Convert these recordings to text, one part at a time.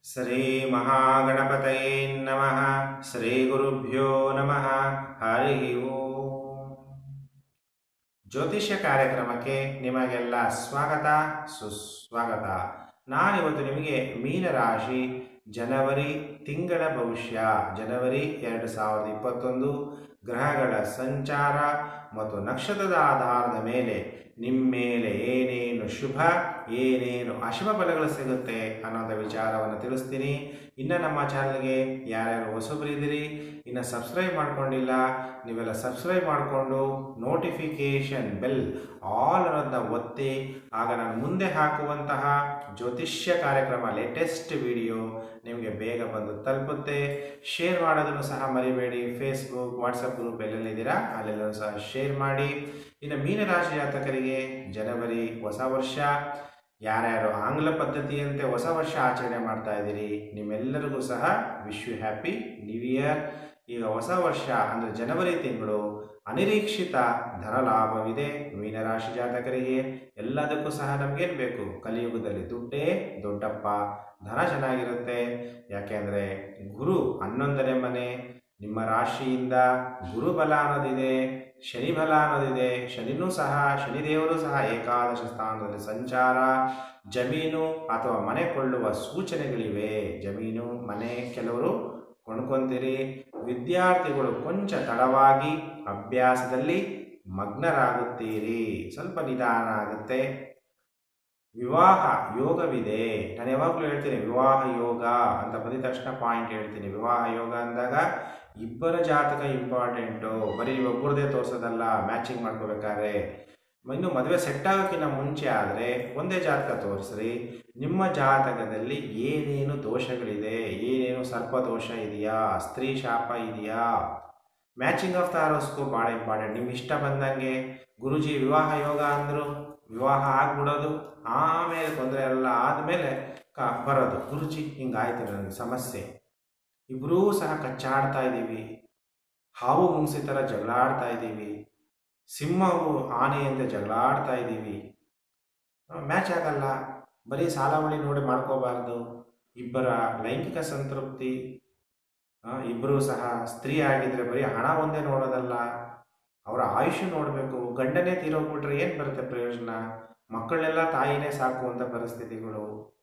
ಶ್ರೀ ಮಹಾಗಣಪತಯೇ ನಮಃ ಶ್ರೀ ಗುರುಭ್ಯೋ ನಮಃ ಹರಿ ಓಂ ಜ್ಯೋತಿಷ್ಯ ಕಾರ್ಯಕ್ರಮಕ್ಕೆ ನಿಮಗೆಲ್ಲ ಸ್ವಾಗತ ಸುಸ್ವಾಗತ ನಾನಿವತ್ತು ನಿಮಗೆ ಮೀನರಾಶಿ ಜನವರಿ ತಿಂಗಳ ಭವಿಷ್ಯ ಜನವರಿ ಎರಡು ಸಾವಿರದ ಇಪ್ಪತ್ತೊಂದು ಗ್ರಹಗಳ ಸಂಚಾರ ಮತ್ತು ನಕ್ಷತ್ರದ ಆಧಾರದ ಮೇಲೆ ನಿಮ್ಮ ಮೇಲೆ ಏನೇನು ಶುಭ ಏನೇನು ಅಶುಭ ಫಲಗಳು ಸಿಗುತ್ತೆ ಅನ್ನೋದ ವಿಚಾರವನ್ನು ತಿಳಿಸ್ತೀನಿ ಇನ್ನು ನಮ್ಮ ಚಾನಲ್ಗೆ ಯಾರ್ಯಾರು ಹೊಸಬರಿದ್ದೀರಿ ಇನ್ನು ಸಬ್ಸ್ಕ್ರೈಬ್ ಮಾಡ್ಕೊಂಡಿಲ್ಲ ನೀವೆಲ್ಲ ಸಬ್ಸ್ಕ್ರೈಬ್ ಮಾಡಿಕೊಂಡು ನೋಟಿಫಿಕೇಷನ್ ಬೆಲ್ ಆಲ್ ಅನ್ನೋದನ್ನ ಒತ್ತಿ ಆಗ ನಾನು ಮುಂದೆ ಹಾಕುವಂತಹ ಜ್ಯೋತಿಷ್ಯ ಕಾರ್ಯಕ್ರಮ ಲೇಟೆಸ್ಟ್ ವಿಡಿಯೋ ನಿಮಗೆ ಬೇಗ ಬಂದು ತಲುಪುತ್ತೆ ಶೇರ್ ಮಾಡೋದನ್ನು ಸಹ ಮರಿಬೇಡಿ ಫೇಸ್ಬುಕ್ ವಾಟ್ಸಪ್ ಗ್ರೂಪ್ ಎಲ್ಲೆಲ್ಲಿದ್ದೀರಾ ಅಲ್ಲೆಲ್ಲರೂ ಸಹ ಶೇರ್ ಮಾಡಿ ಇನ್ನು ಮೀನರಾಶಿ ಜಾತಕರಿಗೆ ಜನವರಿ ಹೊಸ ವರ್ಷ ಯಾರ್ಯಾರು ಆಂಗ್ಲ ಪದ್ಧತಿಯಂತೆ ಹೊಸ ವರ್ಷ ಆಚರಣೆ ಮಾಡ್ತಾ ಇದ್ದೀರಿ ನಿಮ್ಮೆಲ್ಲರಿಗೂ ಸಹ wish you happy new year ಈಗ ಹೊಸ ವರ್ಷ ಅಂದರೆ ಜನವರಿ ತಿಂಗಳು ಅನಿರೀಕ್ಷಿತ ಧನ ಲಾಭವಿದೆ ಮೀನರಾಶಿ ಜಾತಕರಿಗೆ ಎಲ್ಲದಕ್ಕೂ ಸಹ ನಮಗೇನು ಬೇಕು ಕಲಿಯುಗದಲ್ಲಿ ದುಡ್ಡೇ ದೊಡ್ಡಪ್ಪ ಧನ ಚೆನ್ನಾಗಿರುತ್ತೆ ಯಾಕೆಂದರೆ ಗುರು ಹನ್ನೊಂದನೇ ಮನೆ ನಿಮ್ಮ ರಾಶಿಯಿಂದ ಗುರುಬಲ ಅನ್ನೋದಿದೆ ಶನಿ ಬಲ ಅನ್ನೋದಿದೆ ಶನಿನೂ ಸಹ ಶನಿದೇವರು ಸಹ ಏಕಾದಶ ಸ್ಥಾನದಲ್ಲಿ ಸಂಚಾರ ಜಮೀನು ಅಥವಾ ಮನೆ ಕೊಳ್ಳುವ ಸೂಚನೆಗಳಿವೆ ಜಮೀನು ಮನೆ ಕೆಲವರು ಕೊಂಡ್ಕೊಂತೀರಿ ವಿದ್ಯಾರ್ಥಿಗಳು ಕೊಂಚ ತಡವಾಗಿ ಅಭ್ಯಾಸದಲ್ಲಿ ಮಗ್ನರಾಗುತ್ತೀರಿ ಸ್ವಲ್ಪ ನಿಧಾನ ಆಗುತ್ತೆ ವಿವಾಹ ಯೋಗವಿದೆ ನಾನು ಯಾವಾಗಲೂ ಹೇಳ್ತೀನಿ ವಿವಾಹ ಯೋಗ ಅಂತ ಬಂದಿದ ತಕ್ಷಣ ಪಾಯಿಂಟ್ ಹೇಳ್ತೀನಿ ವಿವಾಹ ಯೋಗ ಅಂದಾಗ ಇಬ್ಬರ ಜಾತಕ ಇಂಪಾರ್ಟೆಂಟು ಬರೀ ಒಬ್ಬರದೇ ತೋರಿಸೋದಲ್ಲ ಮ್ಯಾಚಿಂಗ್ ಮಾಡ್ಕೋಬೇಕಾದ್ರೆ ಇನ್ನು ಮದುವೆ ಸೆಟ್ ಆಗೋಕ್ಕಿಂತ ಮುಂಚೆ ಆದರೆ ಒಂದೇ ಜಾತಕ ತೋರಿಸ್ರಿ ನಿಮ್ಮ ಜಾತಕದಲ್ಲಿ ಏನೇನು ದೋಷಗಳಿದೆ ಏನೇನು ಸರ್ಪದೋಷ ಇದೆಯಾ ಸ್ತ್ರೀ ಶಾಪ ಇದೆಯಾ ಮ್ಯಾಚಿಂಗ್ ಆಫ್ ದ ಹಾರೋಸ್ಕೋಪ್ ಭಾಳ ಇಂಪಾರ್ಟೆಂಟ್ ನಿಮ್ಮ ಇಷ್ಟ ಬಂದಂಗೆ ಗುರುಜಿ ವಿವಾಹ ಯೋಗ ಅಂದರು ವಿವಾಹ ಆಗ್ಬಿಡೋದು ಆಮೇಲೆ ತೊಂದರೆ ಎಲ್ಲ ಆದಮೇಲೆ ಕ ಬರೋದು ಗುರುಜಿ ಹಿಂಗಾಯ್ತು ನನಗೆ ಸಮಸ್ಯೆ ಇಬ್ಬರೂ ಸಹ ಕಚ್ಚಾಡ್ತಾ ಇದ್ದೀವಿ ಹಾವು ಮುಂಗ್ಸಿ ಥರ ಜಗಳಾಡ್ತಾ ಇದ್ದೀವಿ ಸಿಂಹವು ಆನೆಯಂತೆ ಜಗಳಾಡ್ತಾ ಇದ್ದೀವಿ ಮ್ಯಾಚ್ ಆಗಲ್ಲ ಬರೀ ಸಾಲಾವಳಿ ನೋಡಿ ಮಾಡ್ಕೋಬಾರ್ದು ಇಬ್ಬರ ಲೈಂಗಿಕ ಸಂತೃಪ್ತಿ ಇಬ್ಬರೂ ಸಹ ಸ್ತ್ರೀ ಆಗಿದ್ರೆ ಬರೀ ಹಣ ಒಂದೇ ನೋಡೋದಲ್ಲ ಅವರ ಆಯುಷ್ಯ ನೋಡಬೇಕು ಗಂಡನೇ ತೀರೋಗ್ಬಿಟ್ರೆ ಏನು ಬರುತ್ತೆ ಪ್ರಯೋಜನ ಮಕ್ಕಳನ್ನೆಲ್ಲ ತಾಯಿನೇ ಸಾಕುವಂಥ ಪರಿಸ್ಥಿತಿಗಳು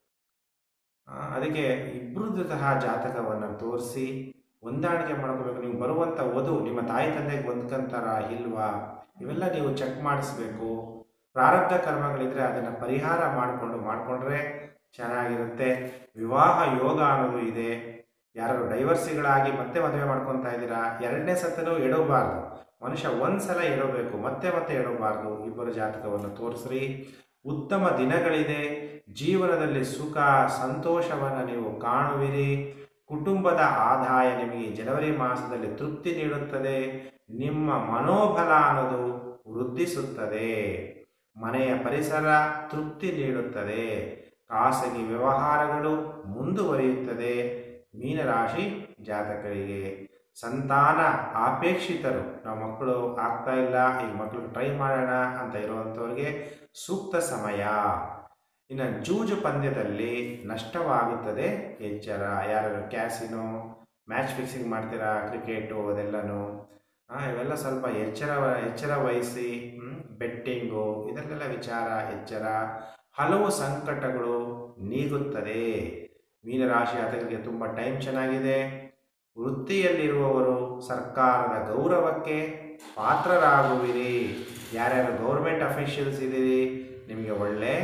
ಅದಕ್ಕೆ ಇಬ್ಬರದ್ದು ಸಹ ಜಾತಕವನ್ನು ತೋರಿಸಿ ಹೊಂದಾಣಿಕೆ ಮಾಡ್ಕೋಬೇಕು ನೀವು ಬರುವಂಥ ವಧು ನಿಮ್ಮ ತಾಯಿ ತಂದೆಗೆ ಹೊಂದ್ಕೊಂತಾರ ಇಲ್ವಾ ಇವೆಲ್ಲ ನೀವು ಚೆಕ್ ಮಾಡಿಸ್ಬೇಕು ಪ್ರಾರಬ್ಧ ಕರ್ಮಗಳಿದ್ರೆ ಅದನ್ನು ಪರಿಹಾರ ಮಾಡಿಕೊಂಡು ಮಾಡಿಕೊಂಡ್ರೆ ಚೆನ್ನಾಗಿರುತ್ತೆ ವಿವಾಹ ಯೋಗ ಅನ್ನೋದು ಇದೆ ಯಾರು ಡೈವರ್ಸಿಗಳಾಗಿ ಮತ್ತೆ ಮದುವೆ ಮಾಡ್ಕೊತಾ ಇದ್ದೀರಾ ಎರಡನೇ ಸತ್ತನೂ ಎಡಬಾರ್ದು ಮನುಷ್ಯ ಒಂದು ಸಲ ಎಡಬೇಕು ಮತ್ತೆ ಮತ್ತೆ ಎಡಬಾರ್ದು ಇಬ್ಬರ ಜಾತಕವನ್ನು ತೋರಿಸ್ರಿ ಉತ್ತಮ ದಿನಗಳಿದೆ ಜೀವನದಲ್ಲಿ ಸುಖ ಸಂತೋಷವನ್ನು ನೀವು ಕಾಣುವಿರಿ ಕುಟುಂಬದ ಆದಾಯ ನಿಮಗೆ ಜನವರಿ ಮಾಸದಲ್ಲಿ ತೃಪ್ತಿ ನೀಡುತ್ತದೆ ನಿಮ್ಮ ಮನೋಬಲ ಅನ್ನೋದು ವೃದ್ಧಿಸುತ್ತದೆ ಮನೆಯ ಪರಿಸರ ತೃಪ್ತಿ ನೀಡುತ್ತದೆ ಖಾಸಗಿ ವ್ಯವಹಾರಗಳು ಮುಂದುವರಿಯುತ್ತದೆ ಮೀನರಾಶಿ ಜಾತಕರಿಗೆ ಸಂತಾನ ಅಪೇಕ್ಷಿತರು ನಾವು ಮಕ್ಕಳು ಆಗ್ತಾ ಇಲ್ಲ ಈಗ ಮಕ್ಕಳು ಟ್ರೈ ಮಾಡೋಣ ಅಂತ ಇರುವಂಥವ್ರಿಗೆ ಸೂಕ್ತ ಸಮಯ ಇನ್ನು ಜೂಜು ಪಂದ್ಯದಲ್ಲಿ ನಷ್ಟವಾಗುತ್ತದೆ ಎಚ್ಚರ ಯಾರು ಕ್ಯಾಸಿನೋ ಮ್ಯಾಚ್ ಫಿಕ್ಸಿಂಗ್ ಮಾಡ್ತೀರಾ ಕ್ರಿಕೆಟು ಅದೆಲ್ಲನೂ ಇವೆಲ್ಲ ಸ್ವಲ್ಪ ಎಚ್ಚರ ಎಚ್ಚರ ವಹಿಸಿ ಬೆಟ್ಟಿಂಗು ಇದರಲ್ಲೆಲ್ಲ ವಿಚಾರ ಎಚ್ಚರ ಹಲವು ಸಂಕಟಗಳು ನೀಗುತ್ತದೆ ಮೀನರಾಶಿ ಆತನಿಗೆ ತುಂಬ ಟೈಮ್ ಚೆನ್ನಾಗಿದೆ ವೃತ್ತಿಯಲ್ಲಿರುವವರು ಸರ್ಕಾರದ ಗೌರವಕ್ಕೆ ಪಾತ್ರರಾಗುವಿರಿ ಯಾರ್ಯಾರು ಗೌರ್ಮೆಂಟ್ ಅಫಿಷಿಯಲ್ಸ್ ಇದ್ದೀರಿ ನಿಮಗೆ ಒಳ್ಳೆ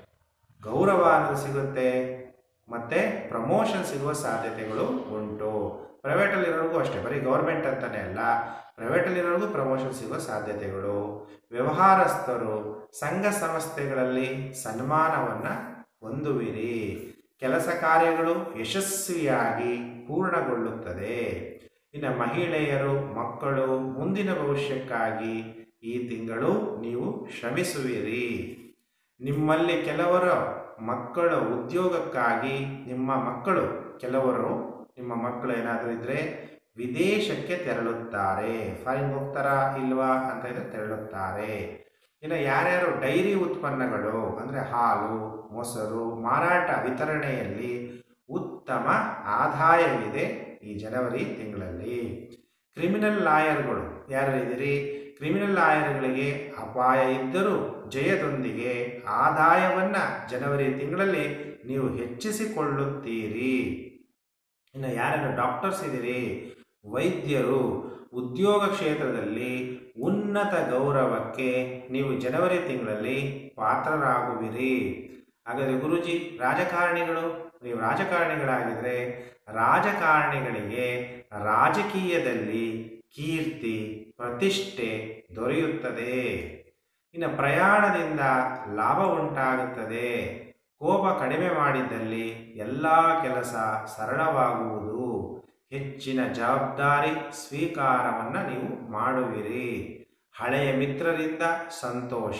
ಗೌರವ ಅನ್ನೋದು ಸಿಗುತ್ತೆ ಮತ್ತು ಪ್ರಮೋಷನ್ ಸಿಗುವ ಸಾಧ್ಯತೆಗಳು ಉಂಟು ಪ್ರೈವೇಟಲ್ಲಿರೋರಿಗೂ ಅಷ್ಟೇ ಬರೀ ಗೌರ್ಮೆಂಟ್ ಅಂತಲೇ ಅಲ್ಲ ಪ್ರೈವೇಟಲ್ಲಿರೋರಿಗೂ ಪ್ರಮೋಷನ್ ಸಿಗುವ ಸಾಧ್ಯತೆಗಳು ವ್ಯವಹಾರಸ್ಥರು ಸಂಘ ಸಂಸ್ಥೆಗಳಲ್ಲಿ ಸನ್ಮಾನವನ್ನು ಹೊಂದುವಿರಿ ಕೆಲಸ ಕಾರ್ಯಗಳು ಯಶಸ್ವಿಯಾಗಿ ಪೂರ್ಣಗೊಳ್ಳುತ್ತದೆ ಇನ್ನು ಮಹಿಳೆಯರು ಮಕ್ಕಳು ಮುಂದಿನ ಭವಿಷ್ಯಕ್ಕಾಗಿ ಈ ತಿಂಗಳು ನೀವು ಶ್ರಮಿಸುವಿರಿ ನಿಮ್ಮಲ್ಲಿ ಕೆಲವರ ಮಕ್ಕಳ ಉದ್ಯೋಗಕ್ಕಾಗಿ ನಿಮ್ಮ ಮಕ್ಕಳು ಕೆಲವರು ನಿಮ್ಮ ಮಕ್ಕಳು ಏನಾದರೂ ಇದ್ದರೆ ವಿದೇಶಕ್ಕೆ ತೆರಳುತ್ತಾರೆ ಫಾರಿನ್ ಹೋಗ್ತಾರಾ ಇಲ್ವಾ ಅಂತ ಇದ್ರೆ ತೆರಳುತ್ತಾರೆ ಇನ್ನು ಯಾರ್ಯಾರು ಡೈರಿ ಉತ್ಪನ್ನಗಳು ಅಂದರೆ ಹಾಲು ಮೊಸರು ಮಾರಾಟ ವಿತರಣೆಯಲ್ಲಿ ಉತ್ತಮ ಆದಾಯವಿದೆ ಈ ಜನವರಿ ತಿಂಗಳಲ್ಲಿ ಕ್ರಿಮಿನಲ್ ಲಾಯರ್ಗಳು ಯಾರು ಇದ್ದೀರಿ ಕ್ರಿಮಿನಲ್ ಲಾಯರ್ಗಳಿಗೆ ಅಪಾಯ ಇದ್ದರೂ ಜಯದೊಂದಿಗೆ ಆದಾಯವನ್ನು ಜನವರಿ ತಿಂಗಳಲ್ಲಿ ನೀವು ಹೆಚ್ಚಿಸಿಕೊಳ್ಳುತ್ತೀರಿ ಇನ್ನು ಯಾರನ್ನು ಡಾಕ್ಟರ್ಸ್ ಇದ್ದೀರಿ ವೈದ್ಯರು ಉದ್ಯೋಗ ಕ್ಷೇತ್ರದಲ್ಲಿ ಉನ್ನತ ಗೌರವಕ್ಕೆ ನೀವು ಜನವರಿ ತಿಂಗಳಲ್ಲಿ ಪಾತ್ರರಾಗುವಿರಿ ಹಾಗಾದರೆ ಗುರುಜಿ ರಾಜಕಾರಣಿಗಳು ನೀವು ರಾಜಕಾರಣಿಗಳಾಗಿದ್ದರೆ ರಾಜಕಾರಣಿಗಳಿಗೆ ರಾಜಕೀಯದಲ್ಲಿ ಕೀರ್ತಿ ಪ್ರತಿಷ್ಠೆ ದೊರೆಯುತ್ತದೆ ಇನ್ನು ಪ್ರಯಾಣದಿಂದ ಲಾಭ ಉಂಟಾಗುತ್ತದೆ ಕೋಪ ಕಡಿಮೆ ಮಾಡಿದ್ದಲ್ಲಿ ಎಲ್ಲ ಕೆಲಸ ಸರಳವಾಗುವುದು ಹೆಚ್ಚಿನ ಜವಾಬ್ದಾರಿ ಸ್ವೀಕಾರವನ್ನು ನೀವು ಮಾಡುವಿರಿ ಹಳೆಯ ಮಿತ್ರರಿಂದ ಸಂತೋಷ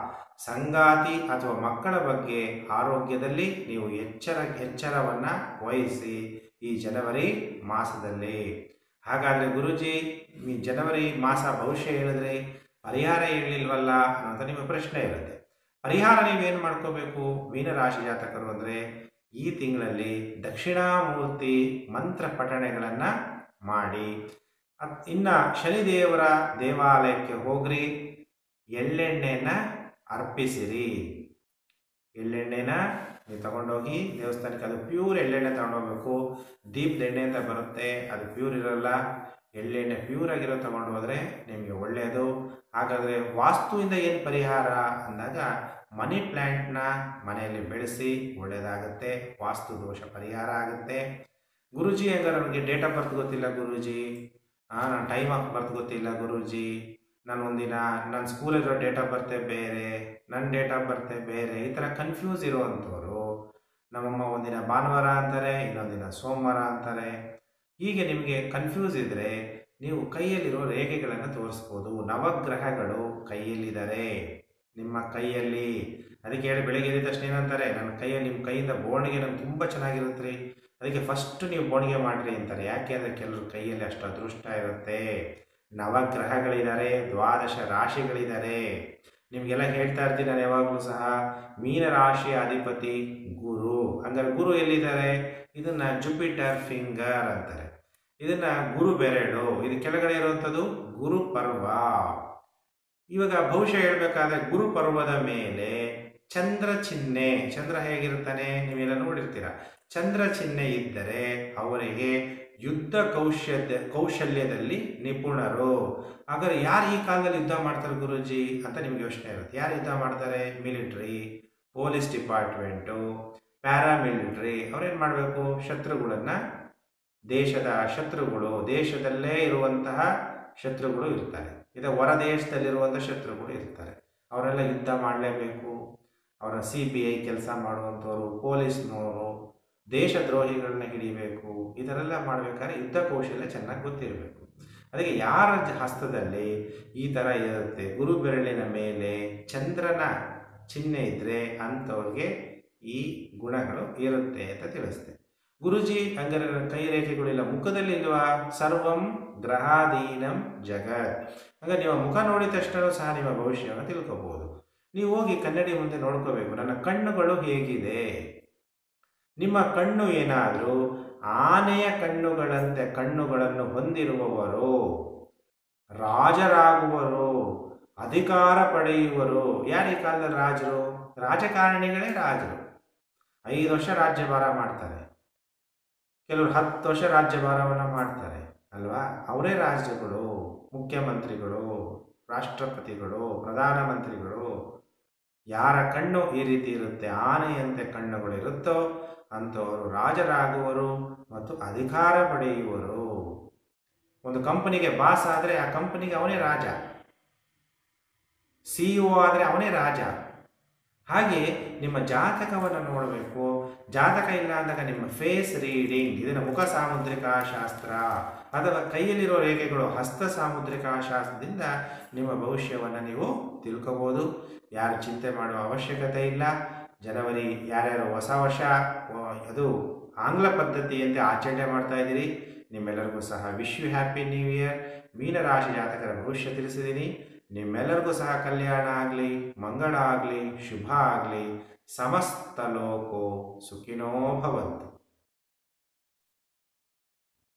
ಸಂಗಾತಿ ಅಥವಾ ಮಕ್ಕಳ ಬಗ್ಗೆ ಆರೋಗ್ಯದಲ್ಲಿ ನೀವು ಎಚ್ಚರ ಎಚ್ಚರವನ್ನು ವಹಿಸಿ ಈ ಜನವರಿ ಮಾಸದಲ್ಲಿ ಹಾಗಾದರೆ ಗುರುಜಿ ಈ ಜನವರಿ ಮಾಸ ಭವಿಷ್ಯ ಹೇಳಿದ್ರೆ ಪರಿಹಾರ ಹೇಳಲಿಲ್ವಲ್ಲ ಅನ್ನೋಂಥ ನಿಮ್ಮ ಪ್ರಶ್ನೆ ಇರುತ್ತೆ ಪರಿಹಾರ ನೀವೇನು ಮಾಡ್ಕೋಬೇಕು ಮೀನರಾಶಿ ಜಾತಕರು ಅಂದರೆ ಈ ತಿಂಗಳಲ್ಲಿ ದಕ್ಷಿಣಾಮೂರ್ತಿ ಮಂತ್ರ ಪಠಣೆಗಳನ್ನು ಮಾಡಿ ಅತ್- ಇನ್ನು ಶನಿದೇವರ ದೇವಾಲಯಕ್ಕೆ ಹೋಗ್ರಿ ಎಳ್ಳೆಣ್ಣೆನ ಅರ್ಪಿಸಿರಿ ಎಳ್ಳೆಣ್ಣೆನ ನೀವು ತಗೊಂಡೋಗಿ ದೇವಸ್ಥಾನಕ್ಕೆ ಅದು ಪ್ಯೂರ್ ಎಳ್ಳೆಣ್ಣೆ ತಗೊಂಡೋಗ್ಬೇಕು ದೀಪದ ಎಣ್ಣೆ ಅಂತ ಬರುತ್ತೆ ಅದು ಪ್ಯೂರ್ ಇರಲ್ಲ ಎಳ್ಳೆಣ್ಣೆ ಪ್ಯೂರ್ ಆಗಿರೋ ತಗೊಂಡು ಹೋದರೆ ನಿಮಗೆ ಒಳ್ಳೆಯದು ಹಾಗಾದರೆ ವಾಸ್ತುವಿಂದ ಏನು ಪರಿಹಾರ ಅಂದಾಗ ಮನಿ ಪ್ಲ್ಯಾಂಟ್ನ ಮನೆಯಲ್ಲಿ ಬೆಳೆಸಿ ಒಳ್ಳೆಯದಾಗುತ್ತೆ ವಾಸ್ತು ದೋಷ ಪರಿಹಾರ ಆಗುತ್ತೆ ಗುರುಜಿ ಹಂಗಾರೆ ನನಗೆ ಡೇಟ್ ಆಫ್ ಬರ್ತ್ ಗೊತ್ತಿಲ್ಲ ಗುರೂಜಿ ಹಾಂ ನನ್ನ ಟೈಮ್ ಆಫ್ ಬರ್ತ್ ಗೊತ್ತಿಲ್ಲ ಗುರೂಜಿ ನಾನು ಒಂದಿನ ನನ್ನ ಸ್ಕೂಲಿರೋ ಡೇಟ್ ಆಫ್ ಬರ್ತೆ ಬೇರೆ ನನ್ನ ಡೇಟ್ ಆಫ್ ಬರ್ತೆ ಬೇರೆ ಈ ಥರ ಕನ್ಫ್ಯೂಸ್ ಇರುವಂಥವ್ರು ನಮ್ಮಮ್ಮ ಒಂದಿನ ಭಾನುವಾರ ಅಂತಾರೆ ಇನ್ನೊಂದಿನ ಸೋಮವಾರ ಅಂತಾರೆ ಹೀಗೆ ನಿಮಗೆ ಕನ್ಫ್ಯೂಸ್ ಇದ್ದರೆ ನೀವು ಕೈಯಲ್ಲಿರೋ ರೇಖೆಗಳನ್ನು ತೋರಿಸ್ಬೋದು ನವಗ್ರಹಗಳು ಕೈಯಲ್ಲಿದ್ದಾರೆ ನಿಮ್ಮ ಕೈಯಲ್ಲಿ ಅದಕ್ಕೆ ಹೇಳಿ ಬೆಳಗ್ಗೆ ಎದ್ದ ತಕ್ಷಣ ಏನಂತಾರೆ ನನ್ನ ಕೈಯಲ್ಲಿ ನಿಮ್ಮ ಕೈಯಿಂದ ಬೋಣಿಗೆ ನಂಗೆ ತುಂಬ ಚೆನ್ನಾಗಿರುತ್ತೆ ರೀ ಅದಕ್ಕೆ ಫಸ್ಟ್ ನೀವು ಬೋಣಿಗೆ ಮಾಡಿರಿ ಅಂತಾರೆ ಯಾಕೆ ಅಂದರೆ ಕೆಲವರು ಕೈಯಲ್ಲಿ ಅಷ್ಟು ಅದೃಷ್ಟ ಇರುತ್ತೆ ನವಗ್ರಹಗಳಿದ್ದಾರೆ ದ್ವಾದಶ ರಾಶಿಗಳಿದ್ದಾರೆ ನಿಮಗೆಲ್ಲ ಹೇಳ್ತಾ ಇರ್ತೀನಿ ನಾನು ಯಾವಾಗಲೂ ಸಹ ಮೀನ ರಾಶಿಯ ಅಧಿಪತಿ ಗುರು ಹಂಗಾರೆ ಗುರು ಎಲ್ಲಿದ್ದಾರೆ ಇದನ್ನ ಜುಪಿಟರ್ ಫಿಂಗರ್ ಅಂತಾರೆ ಇದನ್ನ ಗುರು ಬೆರಳು ಇದು ಕೆಳಗಡೆ ಇರುವಂಥದ್ದು ಗುರು ಪರ್ವ ಇವಾಗ ಭವಿಷ್ಯ ಹೇಳ್ಬೇಕಾದ್ರೆ ಗುರು ಪರ್ವದ ಮೇಲೆ ಚಂದ್ರ ಚಿಹ್ನೆ ಚಂದ್ರ ಹೇಗಿರ್ತಾನೆ ನೀವೆಲ್ಲ ನೋಡಿರ್ತೀರ ಚಂದ್ರ ಚಿಹ್ನೆ ಇದ್ದರೆ ಅವರಿಗೆ ಯುದ್ಧ ಕೌಶಲ್ಯ ಕೌಶಲ್ಯದಲ್ಲಿ ನಿಪುಣರು ಹಾಗಾದ್ರೆ ಯಾರು ಈ ಕಾಲದಲ್ಲಿ ಯುದ್ಧ ಮಾಡ್ತಾರೆ ಗುರುಜಿ ಅಂತ ನಿಮ್ಗೆ ಯೋಚನೆ ಇರುತ್ತೆ ಯಾರು ಯುದ್ಧ ಮಾಡ್ತಾರೆ ಮಿಲಿಟ್ರಿ ಪೊಲೀಸ್ ಡಿಪಾರ್ಟ್ಮೆಂಟು ಪ್ಯಾರಾಮಿಲಿಟ್ರಿ ಅವ್ರೇನು ಮಾಡಬೇಕು ಶತ್ರುಗಳನ್ನು ದೇಶದ ಶತ್ರುಗಳು ದೇಶದಲ್ಲೇ ಇರುವಂತಹ ಶತ್ರುಗಳು ಇರ್ತಾರೆ ಇದು ಹೊರ ದೇಶದಲ್ಲಿರುವಂಥ ಶತ್ರುಗಳು ಇರ್ತಾರೆ ಅವರೆಲ್ಲ ಯುದ್ಧ ಮಾಡಲೇಬೇಕು ಅವರ ಸಿ ಬಿ ಐ ಕೆಲಸ ಮಾಡುವಂಥವ್ರು ಪೊಲೀಸ್ನವರು ದೇಶದ್ರೋಹಿಗಳನ್ನ ಹಿಡಿಬೇಕು ಇದರೆಲ್ಲ ಮಾಡಬೇಕಾದ್ರೆ ಯುದ್ಧ ಕೌಶಲ್ಯ ಚೆನ್ನಾಗಿ ಗೊತ್ತಿರಬೇಕು ಅದಕ್ಕೆ ಯಾರ ಜ- ಹಸ್ತದಲ್ಲಿ ಈ ಥರ ಇರುತ್ತೆ ಗುರು ಬೆರಳಿನ ಮೇಲೆ ಚಂದ್ರನ ಚಿಹ್ನೆ ಇದ್ದರೆ ಅಂಥವ್ರಿಗೆ ಈ ಗುಣಗಳು ಇರುತ್ತೆ ಅಂತ ತಿಳಿಸುತ್ತೆ ಗುರುಜಿ ಹಂಗಾರೆ ನನ್ನ ಕೈ ರೇಖೆಗಳಿಲ್ಲ ಮುಖದಲ್ಲಿ ಇಲ್ವಾ ಸರ್ವಂ ಗ್ರಹಾಧೀನಂ ಜಗತ್ ಹಂಗಾರೆ ನಿಮ್ಮ ಮುಖ ನೋಡಿದ ತಕ್ಷಣ ಸಹ ನಿಮ್ಮ ಭವಿಷ್ಯವನ್ನು ತಿಳ್ಕೊಬಹುದು ನೀವು ಹೋಗಿ ಕನ್ನಡಿ ಮುಂದೆ ನೋಡ್ಕೋಬೇಕು ನನ್ನ ಕಣ್ಣುಗಳು ಹೇಗಿದೆ ನಿಮ್ಮ ಕಣ್ಣು ಏನಾದರೂ ಆನೆಯ ಕಣ್ಣುಗಳಂತೆ ಕಣ್ಣುಗಳನ್ನು ಹೊಂದಿರುವವರು ರಾಜರಾಗುವರು ಅಧಿಕಾರ ಪಡೆಯುವರು ಯಾರು ಈ ಕಾಲದಲ್ಲಿ ರಾಜರು ರಾಜಕಾರಣಿಗಳೇ ರಾಜರು ಐದು ವರ್ಷ ರಾಜ್ಯಭಾರ ಮಾಡ್ತಾರೆ ಕೆಲವರು ಹತ್ತು ವರ್ಷ ರಾಜ್ಯಭಾರವನ್ನು ಮಾಡ್ತಾರೆ ಅಲ್ವಾ ಅವರೇ ರಾಜ್ಯಗಳು ಮುಖ್ಯಮಂತ್ರಿಗಳು ರಾಷ್ಟ್ರಪತಿಗಳು ಪ್ರಧಾನಮಂತ್ರಿಗಳು ಯಾರ ಕಣ್ಣು ಈ ರೀತಿ ಇರುತ್ತೆ ಆನೆಯಂತೆ ಕಣ್ಣುಗಳು ಇರುತ್ತೋ ಅಂಥವರು ರಾಜರಾಗುವರು ಮತ್ತು ಅಧಿಕಾರ ಪಡೆಯುವರು ಒಂದು ಕಂಪನಿಗೆ ಬಾಸ್ ಆದರೆ ಆ ಕಂಪನಿಗೆ ಅವನೇ ರಾಜ ಸಿ ಇ ಆದರೆ ಅವನೇ ರಾಜ ಹಾಗೆ ನಿಮ್ಮ ಜಾತಕವನ್ನು ನೋಡಬೇಕು ಜಾತಕ ಇಲ್ಲ ಅಂದಾಗ ನಿಮ್ಮ ಫೇಸ್ ರೀಡಿಂಗ್ ಇದನ್ನು ಮುಖ ಸಾಮುದ್ರಿಕ ಶಾಸ್ತ್ರ ಅಥವಾ ಕೈಯಲ್ಲಿರೋ ರೇಖೆಗಳು ಹಸ್ತ ಸಾಮುದ್ರಿಕ ಶಾಸ್ತ್ರದಿಂದ ನಿಮ್ಮ ಭವಿಷ್ಯವನ್ನು ನೀವು ತಿಳ್ಕೋಬೋದು ಯಾರು ಚಿಂತೆ ಮಾಡುವ ಅವಶ್ಯಕತೆ ಇಲ್ಲ ಜನವರಿ ಯಾರ್ಯಾರು ಹೊಸ ವರ್ಷ ವ- ಅದು ಆಂಗ್ಲ ಪದ್ಧತಿಯಂತೆ ಆಚರಣೆ ಮಾಡ್ತಾ ಇದ್ದೀರಿ ನಿಮ್ಮೆಲ್ಲರಿಗೂ ಸಹ wish you happy new year ಮೀನರಾಶಿ ಜಾತಕರ ಭವಿಷ್ಯ ತಿಳಿಸಿದ್ದೀನಿ ನಿಮ್ಮೆಲ್ಲರಿಗೂ ಸಹ ಕಲ್ಯಾಣ ಆಗಲಿ ಮಂಗಳ ಆಗಲಿ ಶುಭ ಆಗಲಿ ಸಮಸ್ತ ಲೋಕೋ ಸುಖಿನೋ ಭವಂತು